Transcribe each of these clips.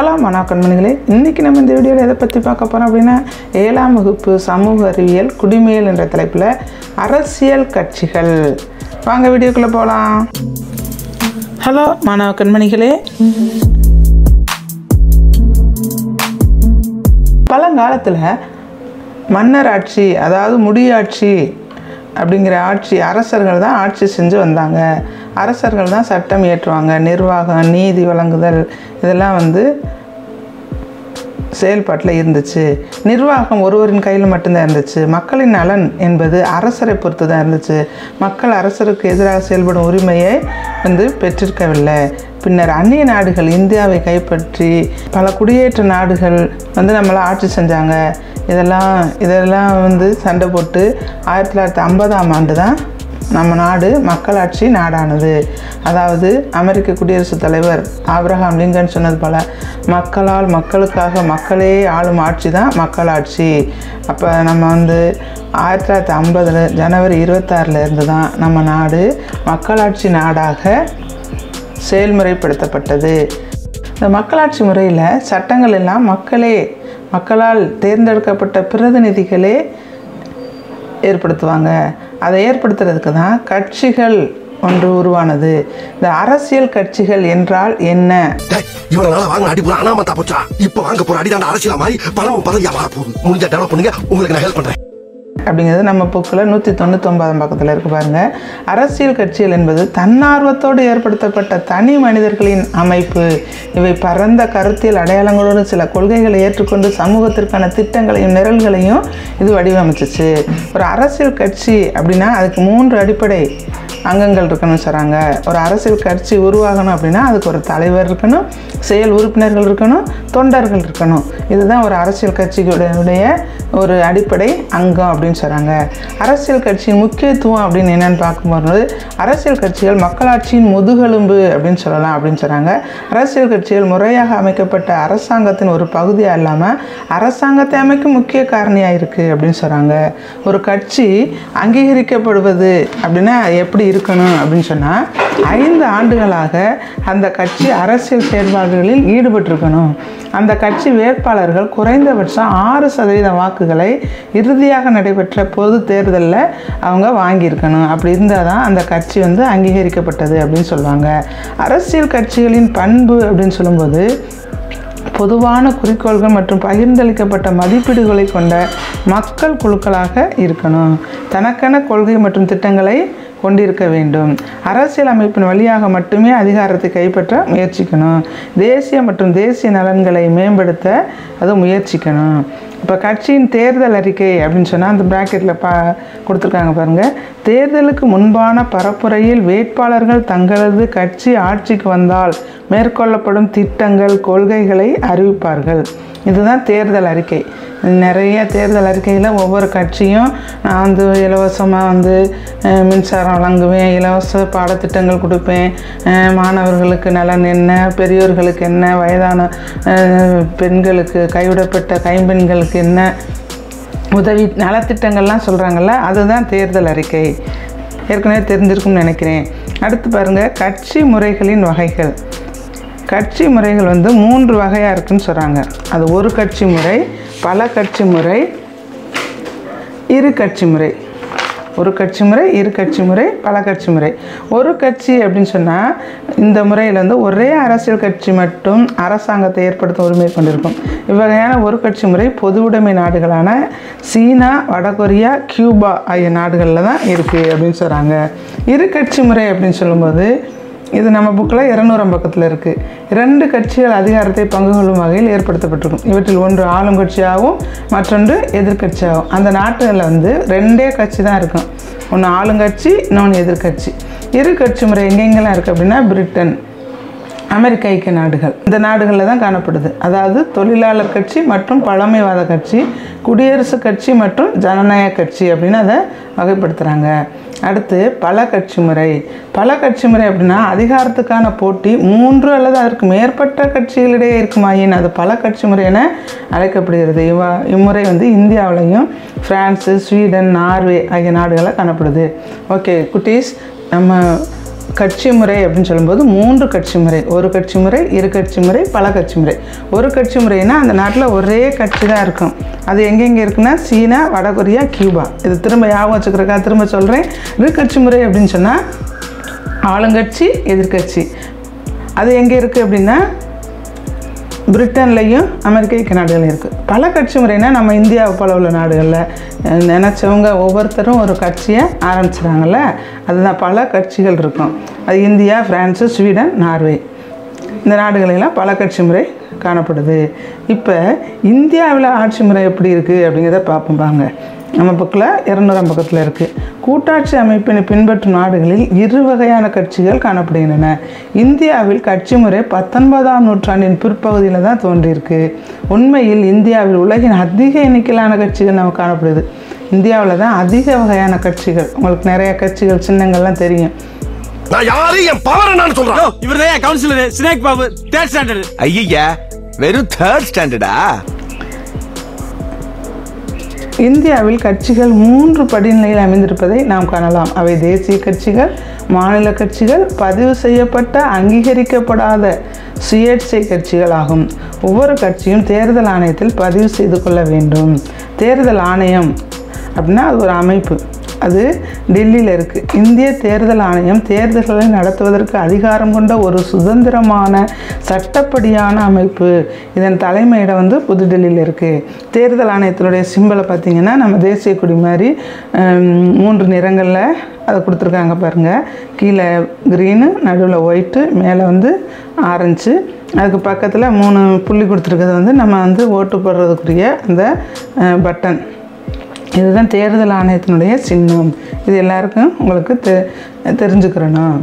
hello மனா கண்மணிகளே இன்றைக்கி நம்ம இந்த வீடியோவில் எதை பற்றி பார்க்க போகிறோம் அப்படின்னா ஏழாம் வகுப்பு சமூக அறிவியல் குடிமையல் என்ற தலைப்பில் அரசியல் கட்சிகள் வாங்க வீடியோக்குள்ளே போகலாம் ஹலோ மாணவ கண்மணிகளே பழங்காலத்தில் மன்னர் ஆட்சி அதாவது முடியாட்சி அப்படிங்கிற ஆட்சி அரசர்கள் தான் ஆட்சி செஞ்சு வந்தாங்க அரசர்கள் தான் சட்டம் இயற்றுவாங்க நிர்வாகம் நீதி வழங்குதல் இதெல்லாம் வந்து செயல்பாட்டில் இருந்துச்சு நிர்வாகம் ஒருவரின் கையில் மட்டும்தான் இருந்துச்சு மக்களின் நலன் என்பது அரசரை பொறுத்து தான் இருந்துச்சு மக்கள் அரசருக்கு எதிராக செயல்படும் உரிமையை வந்து பெற்றிருக்கவில்லை பின்னர் அந்நிய நாடுகள் இந்தியாவை கைப்பற்றி பல குடியேற்ற நாடுகள் வந்து நம்மளை ஆட்சி செஞ்சாங்க இதெல்லாம் இதெல்லாம் வந்து சண்டை போட்டு ஆயிரத்தி தொள்ளாயிரத்தி ஐம்பதாம் ஆண்டு தான் நம்ம நாடு மக்களாட்சி நாடானது அதாவது அமெரிக்க குடியரசுத் தலைவர் ஆப்ரஹாம் லிங்கன் சொன்னது போல் மக்களால் மக்களுக்காக மக்களே ஆளும் ஆட்சி தான் மக்களாட்சி அப்போ நம்ம வந்து ஆயிரத்தி தொள்ளாயிரத்தி ஐம்பதில் ஜனவரி இருபத்தாறில் இருந்து தான் நம்ம நாடு மக்களாட்சி நாடாக செயல்முறைப்படுத்தப்பட்டது இந்த மக்களாட்சி முறையில் சட்டங்கள் எல்லாம் மக்களே மக்களால் தேர்ந்தெடுக்கப்பட்ட பிரதிநிதிகளே ஏற்படுத்துவாங்க அதை ஏற்படுத்துறதுக்கு தான் கட்சிகள் ஒன்று உருவானது இந்த அரசியல் கட்சிகள் என்றால் என்ன டேய், இவ்வளவு நாளா வாங்கின அடி பூரா அனாமத்தா போச்சா இப்ப வாங்க போற அடிதாண்ட அரசியலா மாதிரி பணமும் பதவியா மாற போகுது முடிஞ்ச டெவலப் பண்ணுங்க உங்களுக்கு நான் ஹெல்ப் பண்றேன் அப்படிங்கிறது நம்ம புக்கில் நூற்றி தொண்ணூத்தொம்பதாம் பக்கத்தில் இருக்கு பாருங்க அரசியல் கட்சிகள் என்பது தன்னார்வத்தோடு ஏற்படுத்தப்பட்ட தனி மனிதர்களின் அமைப்பு இவை பரந்த கருத்தியல் அடையாளங்களோடு சில கொள்கைகளை ஏற்றுக்கொண்டு சமூகத்திற்கான திட்டங்களையும் நிரல்களையும் இது வடிவமைச்சிச்சு ஒரு அரசியல் கட்சி அப்படின்னா அதுக்கு மூன்று அடிப்படை அங்கங்கள் இருக்கணும்னு சொல்கிறாங்க ஒரு அரசியல் கட்சி உருவாகணும் அப்படின்னா அதுக்கு ஒரு தலைவர் இருக்கணும் செயல் உறுப்பினர்கள் இருக்கணும் தொண்டர்கள் இருக்கணும் இதுதான் ஒரு அரசியல் கட்சிகளுடைய ஒரு அடிப்படை அங்கம் அப்படின்னு சொல்கிறாங்க அரசியல் கட்சியின் முக்கியத்துவம் அப்படின்னு என்னென்னு பார்க்கும்போது அரசியல் கட்சிகள் மக்களாட்சியின் முதுகெலும்பு அப்படின்னு சொல்லலாம் அப்படின்னு சொல்கிறாங்க அரசியல் கட்சிகள் முறையாக அமைக்கப்பட்ட அரசாங்கத்தின் ஒரு பகுதியாக இல்லாமல் அரசாங்கத்தை அமைக்கும் முக்கிய காரணியாக இருக்குது அப்படின்னு சொல்கிறாங்க ஒரு கட்சி அங்கீகரிக்கப்படுவது அப்படின்னா எப்படி இருக்கணும் அப்படின்னு சொன்னால் ஐந்து ஆண்டுகளாக அந்த கட்சி அரசியல் செயல்பாடுகளில் ஈடுபட்டிருக்கணும் அந்த கட்சி வேட்பாளர்கள் குறைந்தபட்சம் ஆறு சதவீத வாக்குகளை இறுதியாக நடைபெற்ற பொது தேர்தலில் அவங்க வாங்கியிருக்கணும் அப்படி இருந்தால் தான் அந்த கட்சி வந்து அங்கீகரிக்கப்பட்டது அப்படின்னு சொல்லுவாங்க அரசியல் கட்சிகளின் பண்பு அப்படின்னு சொல்லும்போது பொதுவான குறிக்கோள்கள் மற்றும் பகிர்ந்தளிக்கப்பட்ட மதிப்பீடுகளை கொண்ட மக்கள் குழுக்களாக இருக்கணும் தனக்கென கொள்கை மற்றும் திட்டங்களை கொண்டிருக்க வேண்டும் அரசியல் அமைப்பின் வழியாக மட்டுமே அதிகாரத்தை கைப்பற்ற முயற்சிக்கணும் தேசிய மற்றும் தேசிய நலன்களை மேம்படுத்த அது முயற்சிக்கணும் இப்போ கட்சியின் தேர்தல் அறிக்கை அப்படின்னு சொன்னால் அந்த ப்ராக்கெட்டில் பா கொடுத்துருக்காங்க பாருங்கள் தேர்தலுக்கு முன்பான பரப்புரையில் வேட்பாளர்கள் தங்களது கட்சி ஆட்சிக்கு வந்தால் மேற்கொள்ளப்படும் திட்டங்கள் கொள்கைகளை அறிவிப்பார்கள் இதுதான் தேர்தல் அறிக்கை நிறைய தேர்தல் அறிக்கையில் ஒவ்வொரு கட்சியும் நான் வந்து இலவசமாக வந்து அஹ், மின்சாரம் வழங்குவேன் இலவச பாடத்திட்டங்கள் கொடுப்பேன் அஹ், மாணவர்களுக்கு நலன் என்ன பெரியோர்களுக்கு என்ன வயதான அஹ், பெண்களுக்கு கைவிடப்பட்ட கைம்பெண்களுக்கு என்ன உதவி நலத்திட்டங்கள்லாம் சொல்கிறாங்கல்ல அதுதான் தேர்தல் அறிக்கை ஏற்கனவே தெரிஞ்சிருக்கும்னு நினைக்கிறேன் அடுத்து பாருங்கள் கட்சி முறைகளின் வகைகள் கட்சி முறைகள் வந்து மூன்று வகையாக இருக்குன்னு சொல்கிறாங்க அது ஒரு கட்சி முறை பல கட்சி முறை இரு கட்சி முறை ஒரு கட்சி முறை இரு கட்சி முறை பல கட்சி முறை ஒரு கட்சி அப்படின்னு சொன்னால் இந்த முறையில் வந்து ஒரே அரசியல் கட்சி மட்டும் அரசாங்கத்தை ஏற்படுத்த உரிமை கொண்டிருக்கும் இவ்வகையான ஒரு கட்சி முறை பொது உடைமை நாடுகளான சீனா வடகொரியா கியூபா ஆகிய நாடுகளில் தான் இருக்குது அப்படின்னு சொல்கிறாங்க இரு கட்சி முறை அப்படின்னு சொல்லும்போது இது நம்ம புக்கில் இரநூறாம் பக்கத்தில் இருக்குது இரண்டு கட்சிகள் அதிகாரத்தை பங்கு கொள்ளும் வகையில் ஏற்படுத்தப்பட்டிருக்கும் இவற்றில் ஒன்று ஆளும் கட்சியாகவும் மற்றொன்று எதிர்க்கட்சியாகவும் அந்த நாட்டுகளில் வந்து ரெண்டே கட்சி தான் இருக்கும் ஒன்று ஆளுங்கட்சி இன்னொன்று எதிர்க்கட்சி இரு கட்சி முறை எங்கெங்கெல்லாம் இருக்குது அப்படின்னா பிரிட்டன் அமெரிக்க ஐக்கிய நாடுகள் இந்த நாடுகளில் தான் காணப்படுது அதாவது தொழிலாளர் கட்சி மற்றும் பழமைவாத கட்சி குடியரசுக் கட்சி மற்றும் ஜனநாயக கட்சி அப்படின்னு அதை வகைப்படுத்துகிறாங்க அடுத்து பல கட்சி முறை பல கட்சி முறை அப்படின்னா அதிகாரத்துக்கான போட்டி மூன்று அல்லது அதற்கு மேற்பட்ட கட்சிகளிடையே இருக்குமாயின் அது பல கட்சி முறை என அழைக்கப்படுகிறது இவ இம்முறை வந்து இந்தியாவிலையும் பிரான்ஸு ஸ்வீடன் நார்வே ஆகிய நாடுகளில் காணப்படுது ஓகே குட்டீஸ் நம்ம கட்சி முறை அப்படின்னு சொல்லும்போது மூன்று கட்சி முறை ஒரு கட்சி முறை இரு கட்சி முறை பல கட்சி முறை ஒரு கட்சி முறைனா அந்த நாட்டில் ஒரே கட்சி தான் இருக்கும் அது எங்கெங்கே இருக்குன்னா சீனா வடகொரியா கியூபா இது திரும்ப ஞாபகம் வச்சுக்கிறக்கா திரும்ப சொல்கிறேன் இரு கட்சி முறை அப்படின்னு சொன்னால் ஆளுங்கட்சி எதிர்க்கட்சி அது எங்கே இருக்குது அப்படின்னா பிரிட்டன்லையும் அமெரிக்க ஐக்கிய நாடுகளையும் இருக்குது பல கட்சி முறைனா நம்ம இந்தியாவை போல உள்ள நாடுகளில் நினச்சவங்க ஒவ்வொருத்தரும் ஒரு கட்சியை ஆரம்பிச்சிடாங்கல்ல அதுதான் பல கட்சிகள் இருக்கும் அது இந்தியா ஃப்ரான்ஸு ஸ்வீடன் நார்வே இந்த நாடுகளெல்லாம் பல கட்சி முறை காணப்படுது இப்போ இந்தியாவில் ஆட்சி முறை எப்படி இருக்குது அப்படிங்கிறத பார்ப்போம் பாங்க நம்ம புக்கில் இரநூறாம் பக்கத்தில் இருக்குது கூட்டாட்சி அமைப்பினை பின்பற்றும் நாடுகளில் இரு வகையான கட்சிகள் காணப்படுகின்றன இந்தியாவில் கட்சி முறை பத்தொன்பதாம் நூற்றாண்டின் பிற்பகுதியில் தான் தோன்றியிருக்கு உண்மையில் இந்தியாவில் உலகின் அதிக எண்ணிக்கையிலான கட்சிகள் நம்ம காணப்படுது இந்தியாவில் தான் அதிக வகையான கட்சிகள் உங்களுக்கு நிறைய கட்சிகள் சின்னங்கள்லாம் தெரியும் நான் யாரு என் பவர் என்னன்னு சொல்றேன் இவர்தான் councillor snake Babu third standard ஐயா வெறும் தேர்ட் ஸ்டாண்டர்டா இந்தியாவில் கட்சிகள் மூன்று படிநிலையில் அமைந்திருப்பதை நாம் காணலாம் அவை தேசிய கட்சிகள் மாநில கட்சிகள் பதிவு செய்யப்பட்ட அங்கீகரிக்கப்படாத சுயேட்சை கட்சிகள் ஆகும் ஒவ்வொரு கட்சியும் தேர்தல் ஆணையத்தில் பதிவு செய்து கொள்ள வேண்டும் தேர்தல் ஆணையம் அப்படின்னா அது ஒரு அமைப்பு அது டெல்லியில் இருக்குது இந்திய தேர்தல் ஆணையம் தேர்தல்களை நடத்துவதற்கு அதிகாரம் கொண்ட ஒரு சுதந்திரமான சட்டப்படியான அமைப்பு இதன் தலைமையிடம் வந்து புதுடெல்லியில் இருக்குது தேர்தல் ஆணையத்தினுடைய சிம்பலை பார்த்திங்கன்னா நம்ம தேசிய கொடி மாதிரி ஹம், மூன்று நிறங்களில் அதை கொடுத்துருக்காங்க பாருங்கள் கீழே க்ரீனு நடுவில் ஒயிட்டு மேலே வந்து ஆரஞ்சு அதுக்கு பக்கத்தில் மூணு புள்ளி கொடுத்துருக்கிறது வந்து நம்ம வந்து ஓட்டு போடுறதுக்குரிய அந்த பட்டன் இதுதான் தேர்தல் ஆணையத்தினுடைய சின்னம் இது எல்லாருக்கும் உங்களுக்கு தெ தெரிஞ்சுக்கிறணும்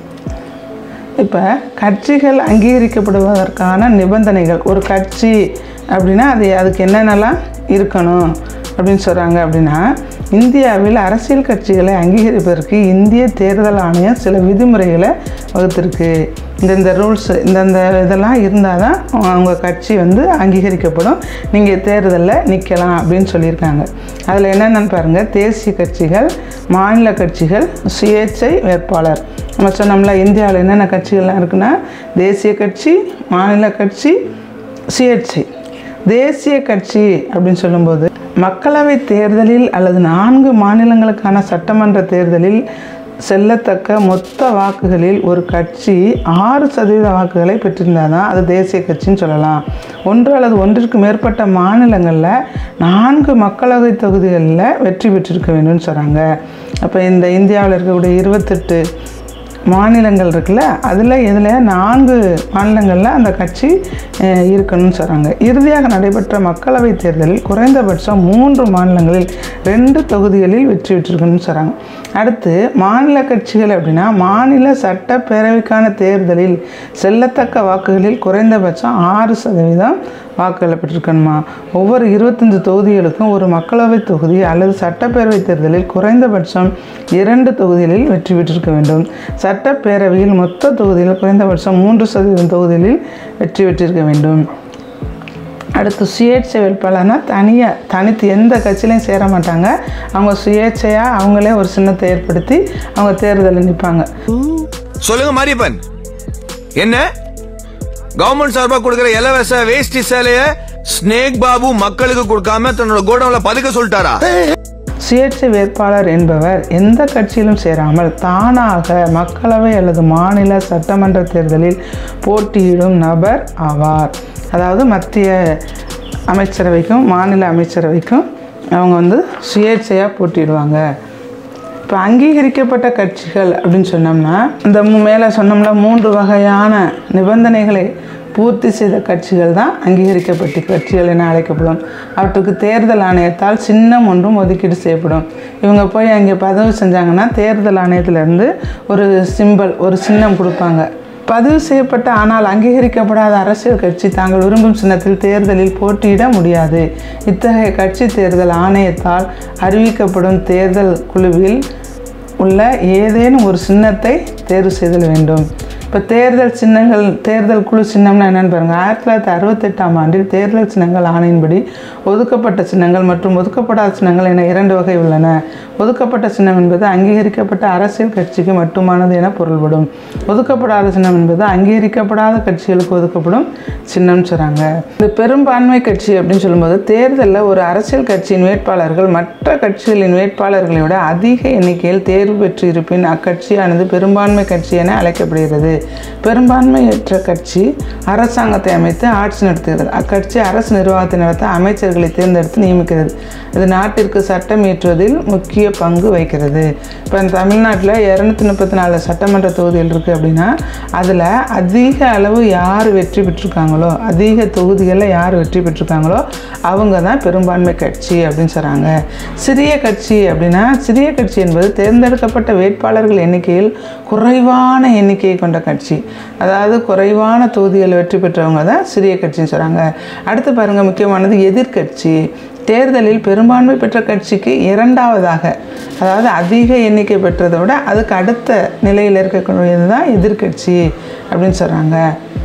இப்போ கட்சிகள் அங்கீகரிக்கப்படுவதற்கான நிபந்தனைகள் ஒரு கட்சி அப்படின்னா அது அதுக்கு என்னென்னலாம் இருக்கணும் அப்படின்னு சொல்கிறாங்க அப்படின்னா இந்தியாவில் அரசியல் கட்சிகளை அங்கீகரிப்பதற்கு இந்திய தேர்தல் ஆணையம் சில விதிமுறைகளை வகுத்திருக்கு இந்தந்த ரூல்ஸ் இந்தந்த இதெல்லாம் இருந்தால் தான் அவங்க கட்சி வந்து அங்கீகரிக்கப்படும் நீங்கள் தேர்தலில் நிற்கலாம் அப்படின்னு சொல்லியிருக்காங்க அதில் என்னென்னு பாருங்கள் தேசிய கட்சிகள் மாநில கட்சிகள் சுயேட்சை வேட்பாளர் நம்ம சொன்னோம்ல இந்தியாவில் என்னென்ன கட்சிகள்லாம் இருக்குன்னா தேசிய கட்சி மாநில கட்சி சுயேட்சை தேசிய கட்சி அப்படின்னு சொல்லும்போது மக்களவை தேர்தலில் அல்லது நான்கு மாநிலங்களுக்கான சட்டமன்ற தேர்தலில் செல்லத்தக்க மொத்த வாக்குகளில் ஒரு கட்சி ஆறு சதவீத வாக்குகளை பெற்றிருந்தால் தான் அது தேசிய கட்சின்னு சொல்லலாம் ஒன்று அல்லது ஒன்றிற்கு மேற்பட்ட மாநிலங்களில் நான்கு மக்களவை தொகுதிகளில் வெற்றி பெற்றிருக்க வேண்டும்னு சொல்கிறாங்க அப்போ இந்த இந்தியாவில் இருக்கக்கூடிய இருபத்தெட்டு மாநிலங்கள் இருக்குல்ல அதில் இதில் நான்கு மாநிலங்களில் அந்த கட்சி அஹ், இருக்கணும்னு சொல்கிறாங்க இறுதியாக நடைபெற்ற மக்களவைத் தேர்தலில் குறைந்தபட்சம் மூன்று மாநிலங்களில் ரெண்டு தொகுதிகளில் வெற்றி பெற்றிருக்கணும்னு சொல்கிறாங்க அடுத்து மாநில கட்சிகள் அப்படின்னா மாநில சட்டப்பேரவைக்கான தேர்தலில் செல்லத்தக்க வாக்குகளில் குறைந்தபட்சம் ஆறு சதவீதம் வாக்குகளை பெற்றிருக்கணுமா ஒவ்வொரு இருபத்தஞ்சு தொகுதிகளுக்கும் ஒரு மக்களவைத் தொகுதி அல்லது சட்டப்பேரவை தேர்தலில் குறைந்தபட்சம் இரண்டு தொகுதிகளில் வெற்றி பெற்றிருக்க வேண்டும் சட்டப்பேரவையில் மொத்த தொகுதியில் குறைந்தபட்சம் மூன்று சதவீதம் தொகுதிகளில் வெற்றி பெற்றிருக்க வேண்டும் அடுத்து சுயேட்சை வேட்பாளர்னா தனியாக தனித்து எந்த கட்சியிலையும் சேர மாட்டாங்க அவங்க சுயேட்சையாக அவங்களே ஒரு சின்னத்தை ஏற்படுத்தி அவங்க தேர்தலில் நிற்பாங்க சொல்லுங்க மாரியப்பன் என்ன கவர்மெண்ட் சார்பா கொடுக்கிற இலவச வேஷ்டி சேலைய ஸ்னேக் பாபு மக்களுக்கு கொடுக்காம தன்னோட கோடவுன்ல பதுக்க சொல்லிட்டாரா சுயேட்சை வேட்பாளர் என்பவர் எந்த கட்சியிலும் சேராமல் தானாக மக்களவை அல்லது மாநில சட்டமன்ற தேர்தலில் போட்டியிடும் நபர் ஆவார் அதாவது மத்திய அமைச்சரவைக்கும் மாநில அமைச்சரவைக்கும் அவங்க வந்து சுயேட்சையாக போட்டியிடுவாங்க இப்போ அங்கீகரிக்கப்பட்ட கட்சிகள் அப்படின்னு சொன்னோம்னா இந்த மு- மேலே சொன்னோம்ல மூன்று வகையான நிபந்தனைகளை பூர்த்தி செய்த கட்சிகள் தான் அங்கீகரிக்கப்பட்ட கட்சிகள் என அழைக்கப்படும் அவற்றுக்கு தேர்தல் ஆணையத்தால் சின்னம் ஒன்றும் ஒதுக்கீடு செய்யப்படும் இவங்க போய் அங்கே பதிவு செஞ்சாங்கன்னா தேர்தல் ஆணையத்திலேருந்து ஒரு சிம்பல் ஒரு சின்னம் கொடுப்பாங்க பதிவு செய்யப்பட்ட ஆனால் அங்கீகரிக்கப்படாத அரசியல் கட்சி தாங்கள் விரும்பும் சின்னத்தில் தேர்தலில் போட்டியிட முடியாது இத்தகைய கட்சி தேர்தல் ஆணையத்தால் அறிவிக்கப்படும் தேர்தல் குழுவில் உள்ள ஏதேனும் ஒரு சின்னத்தை தேர்வு செய்தல் வேண்டும் இப்போ தேர்தல் சின்னங்கள் தேர்தல் குழு சின்னம்னா என்னன்னு பாருங்கள் ஆயிரத்தி தொள்ளாயிரத்தி அறுபத்தெட்டாம் ஆண்டில் தேர்தல் சின்னங்கள் ஆணையின்படி ஒதுக்கப்பட்ட சின்னங்கள் மற்றும் ஒதுக்கப்படாத சின்னங்கள் என இரண்டு வகை உள்ளன ஒதுக்கப்பட்ட சின்னம் என்பது அங்கீகரிக்கப்பட்ட அரசியல் கட்சிக்கு மட்டுமானது என பொருள்படும் ஒதுக்கப்படாத சின்னம் என்பது அங்கீகரிக்கப்படாத கட்சிகளுக்கு ஒதுக்கப்படும் சின்னம்னு சொல்கிறாங்க இந்த பெரும்பான்மை கட்சி அப்படின்னு சொல்லும்போது தேர்தலில் ஒரு அரசியல் கட்சியின் வேட்பாளர்கள் மற்ற கட்சிகளின் வேட்பாளர்களை விட அதிக எண்ணிக்கையில் தேர்வு பெற்று இருப்பின் அக்கட்சியானது பெரும்பான்மை கட்சி என அழைக்கப்படுகிறது பெரும்பான்மையற்ற கட்சி அரசாங்கத்தை அமைத்து ஆட்சி நடத்துகிறது அக்கட்சி அரசு நிர்வாகத்தை நடத்த அமைச்சர்களை தேர்ந்தெடுத்து நியமிக்கிறது இது நாட்டிற்கு சட்டம் இயற்றுவதில் முக்கிய பங்கு வகிக்கிறது இப்போ தமிழ்நாட்டில் இரநூத்தி முப்பத்தி நாலு சட்டமன்ற தொகுதிகள் இருக்குது அப்படின்னா அதில் அதிக அளவு யார் வெற்றி பெற்றிருக்காங்களோ அதிக தொகுதிகளில் யார் வெற்றி பெற்றிருக்காங்களோ அவங்க தான் பெரும்பான்மை கட்சி அப்படின்னு சொல்கிறாங்க சிறிய கட்சி அப்படின்னா சிறிய கட்சி என்பது தேர்ந்தெடுக்கப்பட்ட வேட்பாளர்கள் எண்ணிக்கையில் குறைவான எண்ணிக்கையை கொண்ட கட்சி அதாவது குறைவான தொகுதிகள் வெற்றி பெற்றவங்க தான் சிறிய கட்சின்னு சொல்கிறாங்க அடுத்து பாருங்கள் முக்கியமானது எதிர்க்கட்சி தேர்தலில் பெரும்பான்மை பெற்ற கட்சிக்கு இரண்டாவதாக அதாவது அதிக எண்ணிக்கை பெற்றதை விட அதுக்கு அடுத்த நிலையில் இருக்கக்கூடியது தான் எதிர்க்கட்சி அப்படின்னு சொல்கிறாங்க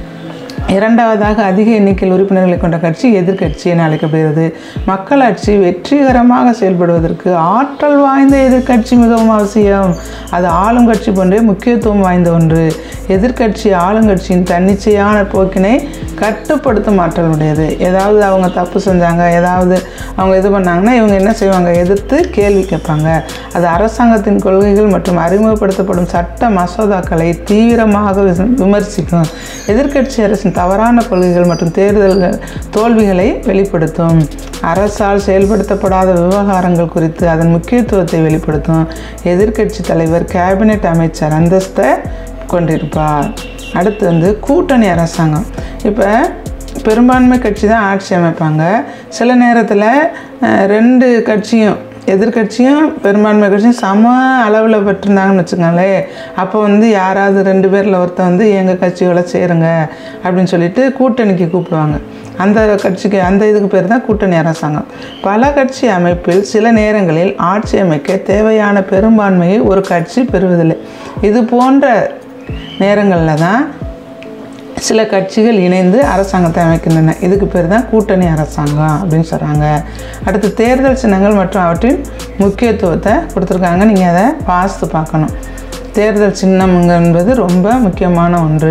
இரண்டாவதாக அதிக எண்ணிக்கையில் உறுப்பினர்களை கொண்ட கட்சி எதிர்க்கட்சி என அழைக்கப்படுகிறது மக்களாட்சி வெற்றிகரமாக செயல்படுவதற்கு ஆற்றல் வாய்ந்த எதிர்க்கட்சி மிகவும் அவசியம் அது ஆளும் கட்சி போன்றே முக்கியத்துவம் வாய்ந்த ஒன்று எதிர்க்கட்சி ஆளுங்கட்சியின் தன்னிச்சையான போக்கினை கட்டுப்படுத்தும் ஆற்றல் உடையது ஏதாவது அவங்க தப்பு செஞ்சாங்க ஏதாவது அவங்க இது பண்ணாங்கன்னா இவங்க என்ன செய்வாங்க எதிர்த்து கேள்வி கேட்பாங்க அது அரசாங்கத்தின் கொள்கைகள் மற்றும் அறிமுகப்படுத்தப்படும் சட்ட மசோதாக்களை தீவிரமாக விச- விமர்சிக்கும் எதிர்க்கட்சி அரசின் தவறான கொள்கைகள் மற்றும் தேர்தல்கள் தோல்விகளை வெளிப்படுத்தும் அரசால் செயல்படுத்தப்படாத விவகாரங்கள் குறித்து அதன் முக்கியத்துவத்தை வெளிப்படுத்தும் எதிர்க்கட்சி தலைவர் கேபினெட் அமைச்சர் அந்தஸ்தை கொண்டிருப்பார் அடுத்து வந்து கூட்டணி அரசாங்கம் இப்போ பெரும்பான்மை கட்சி தான் ஆட்சி அமைப்பாங்க சில நேரத்தில் ரெண்டு கட்சியும் எதிர்க்கட்சியும் பெரும்பான்மை கட்சியும் சம அளவில் பெற்றிருந்தாங்கன்னு வச்சுக்கோங்களேன் அப்போ வந்து யாராவது ரெண்டு பேரில் ஒருத்தன் வந்து எங்கள் கட்சியோட சேருங்க அப்படின்னு சொல்லிட்டு கூட்டணிக்கு கூப்பிடுவாங்க அந்த கட்சிக்கு அந்த இதுக்கு பேர் தான் கூட்டணி அரசாங்கம் பல கட்சி அமைப்பில் சில நேரங்களில் ஆட்சி அமைக்க தேவையான பெரும்பான்மையை ஒரு கட்சி பெறுவதில்லை இது போன்ற நேரங்களில் தான் சில கட்சிகள் இணைந்து அரசாங்கத்தை அமைக்கின்றன இதுக்கு பேர் தான் கூட்டணி அரசாங்கம் அப்படின்னு சொல்கிறாங்க அடுத்து தேர்தல் சின்னங்கள் மற்றும் அவற்றின் முக்கியத்துவத்தை கொடுத்துருக்காங்க நீங்கள் அதை வாசித்து பார்க்கணும் தேர்தல் சின்னம் என்பது ரொம்ப முக்கியமான ஒன்று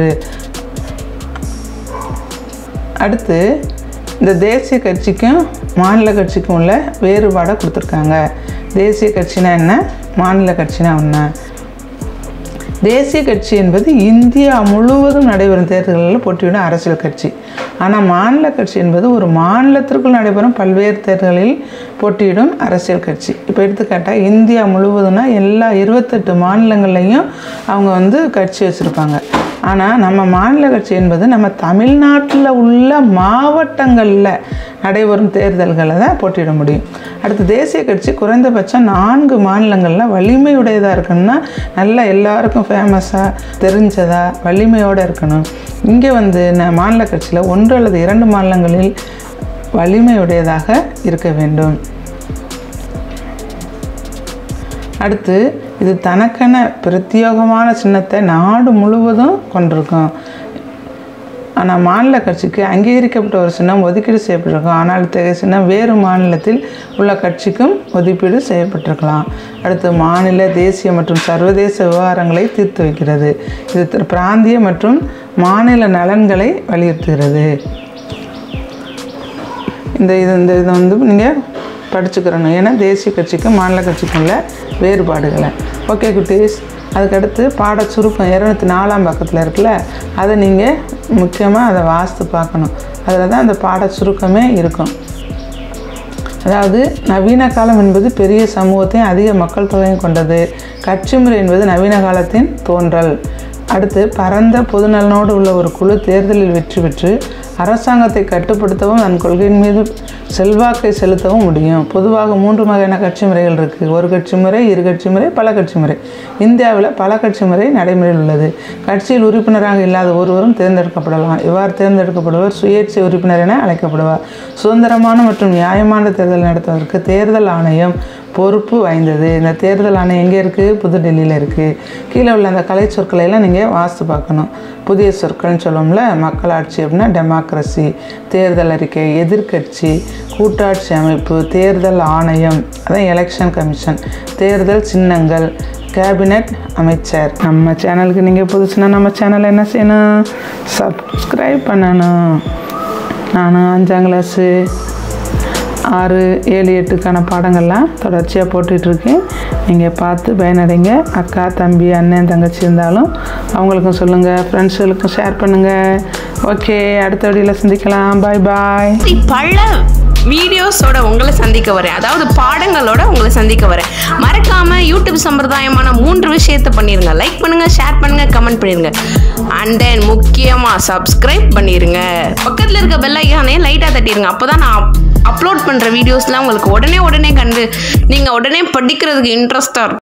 அடுத்து இந்த தேசிய கட்சிக்கும் மாநில கட்சிக்கும் உள்ள வேறுபாடை கொடுத்துருக்காங்க தேசிய கட்சினா என்ன மாநில கட்சினா என்ன தேசிய கட்சி என்பது இந்தியா முழுவதும் நடைபெறும் தேர்தல்களில் போட்டியிடும் அரசியல் கட்சி ஆனால் மாநில கட்சி என்பது ஒரு மாநிலத்திற்குள் நடைபெறும் பல்வேறு தேர்தல்களில் போட்டியிடும் அரசியல் கட்சி இப்போ எடுத்துக்காட்டால் இந்தியா முழுவதும்னா எல்லா இருபத்தெட்டு மாநிலங்கள்லையும் அவங்க வந்து கட்சி வச்சுருப்பாங்க ஆனால் நம்ம மாநில கட்சி என்பது நம்ம தமிழ்நாட்டில் உள்ள மாவட்டங்களில் நடைபெறும் தேர்தல்களை தான் போட்டியிட முடியும் அடுத்து தேசிய கட்சி குறைந்தபட்சம் நான்கு மாநிலங்களில் வலிமையுடையதாக இருக்கணும்னா நல்லா எல்லாருக்கும் ஃபேமஸாக தெரிஞ்சதா வலிமையோடு இருக்கணும் இங்கே வந்து ந- மாநில கட்சியில் ஒன்று அல்லது இரண்டு மாநிலங்களில் வலிமையுடையதாக இருக்க வேண்டும் அடுத்து இது தனக்கென பிரத்யேகமான சின்னத்தை நாடு முழுவதும் கொண்டிருக்கும் ஆனால் மாநில கட்சிக்கு அங்கீகரிக்கப்பட்ட ஒரு சின்னம் ஒதுக்கீடு செய்யப்பட்டிருக்கும் ஆனால் இத்தகைய சின்னம் வேறு மாநிலத்தில் உள்ள கட்சிக்கும் ஒதுக்கீடு செய்யப்பட்டிருக்கலாம் அடுத்து மாநில தேசிய மற்றும் சர்வதேச விவகாரங்களை தீர்த்து வைக்கிறது இது திரு- பிராந்திய மற்றும் மாநில நலன்களை வலியுறுத்துகிறது இந்த இது இந்த இதை வந்து நீங்கள் படிச்சுக்கிறணும் ஏன்னா தேசிய கட்சிக்கும் மாநில கட்சிக்கும் உள்ள வேறுபாடுகளை ஓகே குட்டீஸ் அதுக்கடுத்து பாட சுருக்கம் இரநூத்தி நாலாம் பக்கத்தில் இருக்குல்ல அதை நீங்கள் முக்கியமாக அதை வாசித்து பார்க்கணும் அதில் தான் அந்த பாட சுருக்கமே இருக்கும் அதாவது நவீன காலம் என்பது பெரிய சமூகத்தையும் அதிக மக்கள் தொகையும் கொண்டது கட்சி முறை என்பது நவீன காலத்தின் தோன்றல் அடுத்து பரந்த பொதுநலனோடு உள்ள ஒரு குழு தேர்தலில் வெற்றி பெற்று அரசாங்கத்தை கட்டுப்படுத்தவும் தன் கொள்கையின் மீது செல்வாக்கை செலுத்தவும் முடியும் பொதுவாக மூன்று வகையான கட்சி முறைகள் இருக்குது ஒரு கட்சி முறை இரு கட்சி முறை பல கட்சி முறை இந்தியாவில் பல கட்சி முறை நடைமுறையில் உள்ளது கட்சியில் உறுப்பினராக இல்லாத ஒருவரும் தேர்ந்தெடுக்கப்படலாம் இவ்வாறு தேர்ந்தெடுக்கப்படுவர் சுயேட்சை உறுப்பினர் என அழைக்கப்படுவார் சுதந்திரமான மற்றும் நியாயமான தேர்தல் நடத்துவதற்கு தேர்தல் ஆணையம் பொறுப்பு வாய்ந்தது இந்த தேர்தல் ஆணையம் எங்கே இருக்குது புதுடெல்லியில் இருக்குது கீழே உள்ள அந்த கலை சொற்களை எல்லாம் நீங்கள் வாசித்து பார்க்கணும் புதிய சொற்கள்னு சொல்லுவோம்ல மக்களாட்சி அப்படின்னா டெமோக்ரஸி தேர்தல் அறிக்கை எதிர்க்கட்சி கூட்டாட்சி அமைப்பு தேர்தல் ஆணையம் அதான் எலெக்ஷன் கமிஷன் தேர்தல் சின்னங்கள் கேபினட் அமைச்சர் நம்ம சேனலுக்கு நீங்கள் புதுசுனா நம்ம சேனலை என்ன செய்யணும் சப்ஸ்கிரைப் பண்ணணும் நானும் அஞ்சாம் கிளாஸு ஆறு ஏழு எட்டுக்கான பாடங்கள்லாம் தொடர்ச்சியாக போட்டுட்ருக்கேன் நீங்கள் பார்த்து பயனடைங்க அக்கா தம்பி அண்ணன் தங்கச்சி இருந்தாலும் அவங்களுக்கும் சொல்லுங்கள் ஃப்ரெண்ட்ஸுகளுக்கும் ஷேர் பண்ணுங்கள் ஓகே அடுத்த வீடியோவில் சந்திக்கலாம் பாய் பாய் இப்படி பல வீடியோஸோட உங்களை சந்திக்க வரேன் அதாவது பாடங்களோட உங்களை சந்திக்க வரேன் மறக்காம யூடியூப் சம்பிரதாயமான மூன்று விஷயத்தை பண்ணிருங்க லைக் பண்ணுங்க ஷேர் பண்ணுங்க கமெண்ட் பண்ணிருங்க அண்ட் தென் முக்கியமா சப்ஸ்கிரைப் பண்ணிருங்க பக்கத்துல இருக்க பெல் ஐக்கானே லைட்டா தட்டிருங்க அப்பதான் நான் அப்லோட் பண்ற வீடியோஸ்லாம் உங்களுக்கு உடனே உடனே கண்டு நீங்க உடனே படிக்கிறதுக்கு இன்ட்ரெஸ்டா இருக்கும்